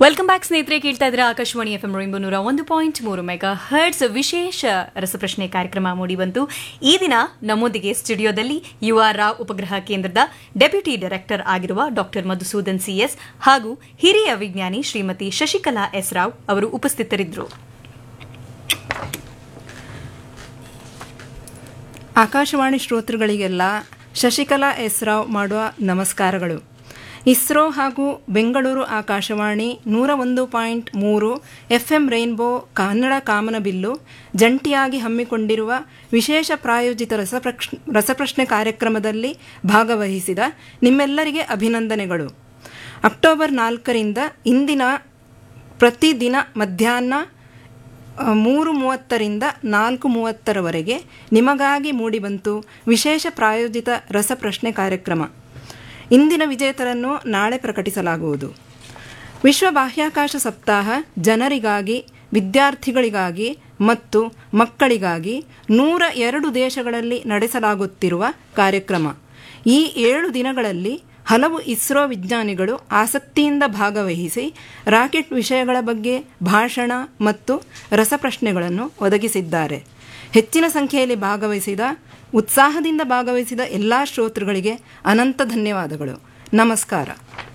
welcome back ಸ್ನೇಹಿತರೆ ಕೇಳ್ತಾ ಇದ್ರೆ ಆಕಾಶವಾಣಿ ಎಫ್ ಎಂ ರೈಂಬೋ ನೂರ ಒಂದು ಪಾಯಿಂಟ್ ಮೂರು ಮೆಗಾ ಹರ್ಟ್ಸ್ ವಿಶೇಷ ರಸಪ್ರಶ್ನೆ ಕಾರ್ಯಕ್ರಮ ಮೂಡಿಬಂತು ಈ ದಿನ ನಮ್ಮೊಂದಿಗೆ ಸ್ಟುಡಿಯೋದಲ್ಲಿ ಯು ಆರ್ ರಾವ್ ಉಪಗ್ರಹ ಕೇಂದ್ರದ ಡೆಪ್ಯೂಟಿ ಡೈರೆಕ್ಟರ್ ಆಗಿರುವ ಡಾಕ್ಟರ್ ಮಧುಸೂದನ್ ಸಿಎಸ್ ಹಾಗೂ ಹಿರಿಯ ವಿಜ್ಞಾನಿ ಶ್ರೀಮತಿ ಶಶಿಕಲಾ ಎಸ್ ರಾವ್ ಅವರು ಉಪಸ್ಥಿತರಿದ್ದರು ಆಕಾಶವಾಣಿ ಶ್ರೋತೃಗಳಿಗೆಲ್ಲ ಶಶಿಕಲಾ ಎಸ್ ರಾವ್ ಮಾಡುವ ನಮಸ್ಕಾರಗಳು ಇಸ್ರೋ ಹಾಗೂ ಬೆಂಗಳೂರು ಆಕಾಶವಾಣಿ ನೂರ ಒಂದು ಪಾಯಿಂಟ್ ಮೂರು ಎಫ್ ಎಂ ರೈನ್ಬೋ ಕನ್ನಡ ಕಾಮನಬಿಲ್ಲು ಜಂಟಿಯಾಗಿ ಹಮ್ಮಿಕೊಂಡಿರುವ ವಿಶೇಷ ಪ್ರಾಯೋಜಿತ ರಸಪ್ರಕ್ಷ ರಸಪ್ರಶ್ನೆ ಕಾರ್ಯಕ್ರಮದಲ್ಲಿ ಭಾಗವಹಿಸಿದ ನಿಮ್ಮೆಲ್ಲರಿಗೆ ಅಭಿನಂದನೆಗಳು ಅಕ್ಟೋಬರ್ ನಾಲ್ಕರಿಂದ ಇಂದಿನ ಪ್ರತಿದಿನ ಮಧ್ಯಾಹ್ನ ಆ, ಮೂರು ಮೂವತ್ತರಿಂದ ನಾಲ್ಕು ಮೂವತ್ತರವರೆಗೆ ನಿಮಗಾಗಿ ಮೂಡಿಬಂತು ವಿಶೇಷ ಪ್ರಾಯೋಜಿತ ರಸಪ್ರಶ್ನೆ ಕಾರ್ಯಕ್ರಮ ಇಂದಿನ ವಿಜೇತರನ್ನು ನಾಳೆ ಪ್ರಕಟಿಸಲಾಗುವುದು ವಿಶ್ವ ಬಾಹ್ಯಾಕಾಶ ಸಪ್ತಾಹ ಜನರಿಗಾಗಿ ವಿದ್ಯಾರ್ಥಿಗಳಿಗಾಗಿ ಮತ್ತು ಮಕ್ಕಳಿಗಾಗಿ ನೂರ ಎರಡು ದೇಶಗಳಲ್ಲಿ ನಡೆಸಲಾಗುತ್ತಿರುವ ಕಾರ್ಯಕ್ರಮ ಈ ಏಳು ದಿನಗಳಲ್ಲಿ ಹಲವು ಇಸ್ರೋ ವಿಜ್ಞಾನಿಗಳು ಆಸಕ್ತಿಯಿಂದ ಭಾಗವಹಿಸಿ ರಾಕೆಟ್ ವಿಷಯಗಳ ಬಗ್ಗೆ ಭಾಷಣ ಮತ್ತು ರಸಪ್ರಶ್ನೆಗಳನ್ನು ಒದಗಿಸಿದ್ದಾರೆ ಹೆಚ್ಚಿನ ಸಂಖ್ಯೆಯಲ್ಲಿ ಭಾಗವಹಿಸಿದ ಉತ್ಸಾಹದಿಂದ ಭಾಗವಹಿಸಿದ ಎಲ್ಲ ಶ್ರೋತೃಗಳಿಗೆ ಅನಂತ ಧನ್ಯವಾದಗಳು ನಮಸ್ಕಾರ